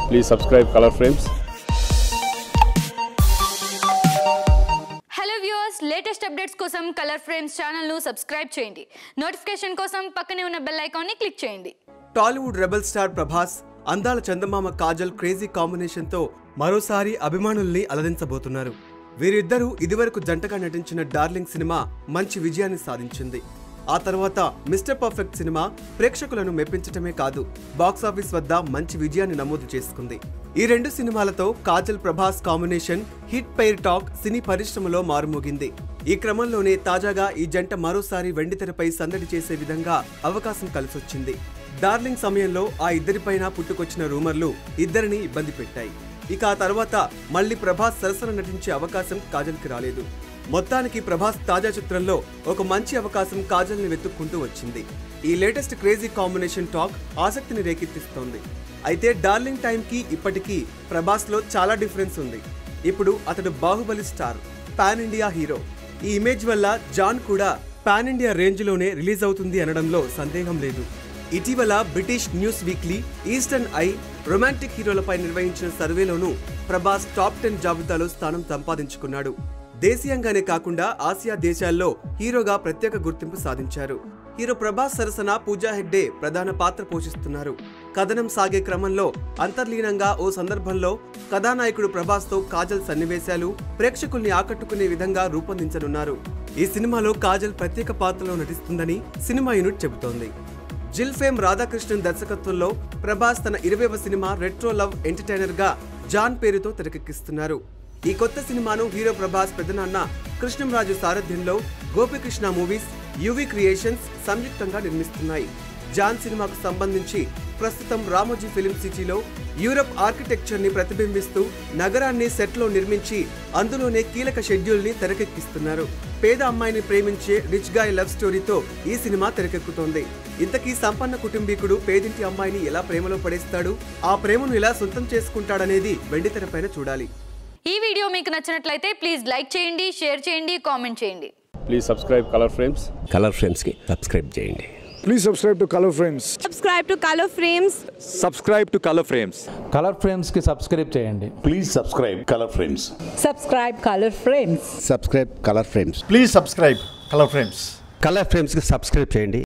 Please subscribe Color Frames. Hello viewers latest updates కోసం Color Frames ఛానల్ను subscribe చేయండి notification కోసం పక్కనే ఉన్న బెల్ ఐకాన్ని క్లిక్ చేయండి టాలీవుడ్ రెబల్ స్టార్ ప్రభాస్ అందాల చందమామ కాజల్ క్రేజీ కాంబినేషన్తో మరోసారి అభిమానుల్ని అలరించబోతున్నారు వీరిద్దరూ ఇదివరకు జంటగా నటించిన డార్లింగ్ సినిమా మంచి విజయాన్ని సాధించింది ఆ తర్వాత మిస్టర్ పర్ఫెక్ట్ సినిమా ప్రేక్షకులను మెప్పించటమే కాదు బాక్సాఫీస్ వద్ద మంచి విజయాన్ని నమోదు చేసుకుంది ఈ రెండు సినిమాలతో Kajal Prabhas combination hit pair talk సినీ పరిశ్రమలో మారుమోగింది ఈ క్రమంలోనే తాజాగా ఈ జంట మరోసారి వెండితెరపై సందడి చేసే విధంగా అవకాశం కలిసొచ్చింది డార్లింగ్ సమయంలో ఆ ఇద్దరిపైన పుట్టుకొచ్చిన రూమర్లు ఇద్దరిని ఇబ్బంది పెట్టాయి ఇక ఆ తర్వాత మళ్ళీ ప్రభాస్ సరసన నటించే అవకాశం కాజల్కి రాలేదు మొత్తానికి ప్రభాస్ తాజా చిత్రంలో ఒక మంచి అవకాశం కాజల్ని వెతుక్కుంటూ వచ్చింది ఈ లేటెస్ట్ క్రేజీ కాంబినేషన్ టాక్ ఆసక్తిని రేకెత్తిస్తోంది అయితే డార్లింగ్ టైంకి ఇప్పటికీ ప్రభాస్లో చాలా డిఫరెన్స్ ఉంది ఇప్పుడు అతడు Baahubali star pan India hero ఈ ఇమేజ్ వల్ల జాన్ కూడా పాన్ ఇండియా రేంజ్లోనే రిలీజ్ అవుతుంది అనడంలో సందేహం లేదు ఇటీవల British news weekly Eastern Eye romantic హీరోలపై నిర్వహించిన సర్వేలోనూ ప్రభాస్ టాప్ టెన్ జాబితాలో స్థానం సంపాదించుకున్నాడు దేశీయంగానే కాకుండా ఆసియా దేశాల్లో హీరోగా ప్రత్యేక గుర్తింపు సాధించారు హీరో ప్రభాస్ సరసన పూజా హెగ్డే ప్రధాన పాత్ర పోషిస్తున్నారు కథనం సాగే క్రమంలో అంతర్లీనంగా ఓ సందర్భంలో కథానాయకుడు ప్రభాస్తో కాజల్ సన్నివేశాలు ప్రేక్షకుల్ని ఆకట్టుకునే విధంగా రూపొందించనున్నారు ఈ సినిమాలో కాజల్ ప్రత్యేక పాత్రలో నటిస్తుందని సినిమా యూనిట్ చెబుతోంది జిల్ ఫేమ్ రాధాకృష్ణన్ దర్శకత్వంలో ప్రభాస్ తన ఇరవైవ సినిమా రెట్రో లవ్ ఎంటర్టైనర్ గా జాన్ పేరుతో తెరకెక్కిస్తున్నారు ఈ కొత్త సినిమాను హీరో ప్రభాస్ పెద్దనాన్న కృష్ణంరాజు సారథ్యంలో గోపికృష్ణ మూవీస్ యువి క్రియేషన్స్ సంయుక్తంగా నిర్మిస్తున్నాయి జాన్ సినిమాకు సంబంధించి ప్రస్తుతం రామోజీ ఫిలిం సిటీలో యూరప్ ఆర్కిటెక్చర్ ని ప్రతిబింబిస్తూ నగరాన్ని సెట్లో నిర్మించి అందులోనే కీలక షెడ్యూల్ ని తెరకెక్కిస్తున్నారు పేద అమ్మాయిని ప్రేమించే రిచ్ గాయ్ లవ్ స్టోరీతో ఈ సినిమా తెరకెక్కుతోంది ఇంతకీ సంపన్న కుటుంబీకుడు పేదింటి అమ్మాయిని ఎలా ప్రేమలో పడేస్తాడు ఆ ప్రేమను ఎలా సొంతం చేసుకుంటాడనేది వెండితెరపైన చూడాలి ఈ వీడియో మీకు నచ్చినట్లయితే ప్లీజ్ లైక్ చేయండి షేర్ చేయండి కామెంట్ చేయండి Please subscribe Color Frames. Color ఫ్రేమ్స్కి సబ్స్క్రైబ్ చేయండి Please subscribe to Color Frames. subscribe to Color Frames subscribe to color frames Color ఫ్రేమ్స్కి సబ్స్క్రైబ్ చేయండి Please subscribe Color Frames. subscribe Color Frames subscribe Color Frames Please subscribe Color Frames. Color ఫ్రేమ్స్కి subscribe చేయండి